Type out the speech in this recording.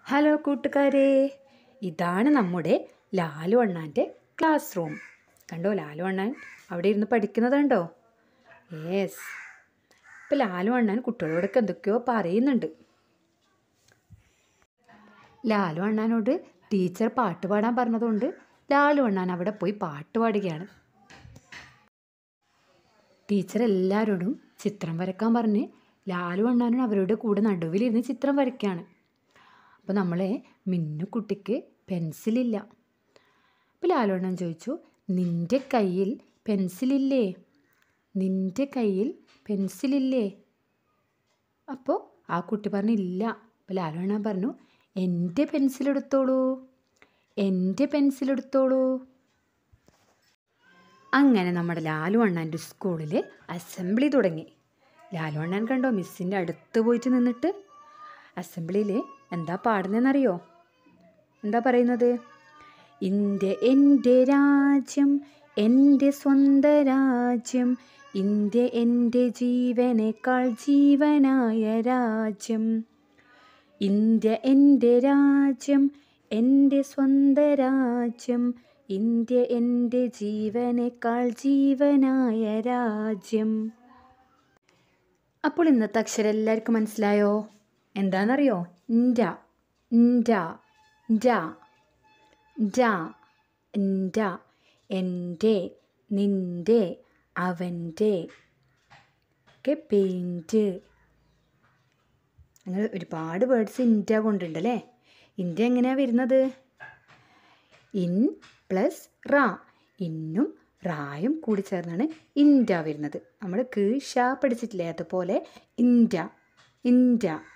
hello കൂട്ടുകാരെ ഇതാണ് നമ്മുടെ ലാലു അണ്ണാൻ്റെ ക്ലാസ് റൂം കണ്ടോ ലാലു അണ്ണാൻ അവിടെ ഇരുന്ന് പഠിക്കുന്നത് കണ്ടോ യെസ് ഇപ്പം ലാലു അണ്ണാൻ കുട്ടികളോടൊക്കെ എന്തൊക്കെയോ പറയുന്നുണ്ട് ലാലു അണ്ണാനോട് ടീച്ചർ പാട്ട് പാടാൻ പറഞ്ഞതുകൊണ്ട് ലാലു അണ്ണാൻ അവിടെ പോയി പാട്ട് പാടുകയാണ് ടീച്ചർ എല്ലാവരോടും ചിത്രം വരക്കാൻ പറഞ്ഞ് ലാലു അണ്ണാനും അവരുടെ കൂടെ നടുവിലിരുന്ന് ചിത്രം വരയ്ക്കുകയാണ് അപ്പോൾ നമ്മളെ മിന്നുക്കുട്ടിക്ക് പെൻസിലില്ല അപ്പോൾ ലാലു അണ്ണൻ ചോദിച്ചു നിൻ്റെ കയ്യിൽ പെൻസിലില്ലേ നിൻ്റെ കയ്യിൽ പെൻസിലില്ലേ അപ്പോൾ ആ കുട്ടി പറഞ്ഞു ഇല്ല അപ്പോൾ ലാലു അണ്ണൻ പറഞ്ഞു എൻ്റെ പെൻസിലെടുത്തോളൂ എൻ്റെ പെൻസിലെടുത്തോളൂ അങ്ങനെ നമ്മുടെ ലാലു അണ്ണാൻ്റെ സ്കൂളിൽ അസംബ്ലി തുടങ്ങി ലാലു അണ്ണൻ കണ്ടോ മിസ്സിൻ്റെ അടുത്ത് പോയിട്ട് നിന്നിട്ട് അസംബ്ലിയിൽ എന്താ പാടുന്നതെന്നറിയോ എന്താ പറയുന്നത് ഇന്ത്യ എൻ്റെ രാജ്യം എൻ്റെ സ്വന്ത രാജ്യം ഇന്ത്യ എൻ്റെ ജീവനേക്കാൾ ജീവനായ രാജ്യം ഇന്ത്യ എൻ്റെ രാജ്യം എൻ്റെ സ്വന്ത രാജ്യം ഇന്ത്യ എൻ്റെ ജീവനേക്കാൾ ജീവനായ രാജ്യം അപ്പോൾ ഇന്നത്തെ അക്ഷരം എല്ലാവർക്കും മനസ്സിലായോ എന്താണെന്നറിയോ ഇൻഡ ഇൻഡ ഡ ഡ ഇൻഡ എൻ്റെ നിൻ്റെ അവൻ്റെ ഒക്കെ പെയിൻറ്റ് അങ്ങനെ ഒരുപാട് വേർഡ്സ് ഇന്ത്യ കൊണ്ടുണ്ടല്ലേ ഇന്ത്യ എങ്ങനെയാണ് വരുന്നത് ഇൻ പ്ലസ് റാ ഇന്നും റായും കൂടി ചേർന്നാണ് ഇന്ത്യ വരുന്നത് നമ്മൾ ക് ഷ പഠിച്ചിട്ടില്ലേ അതുപോലെ ഇന്ത്യ ഇന്ത്യ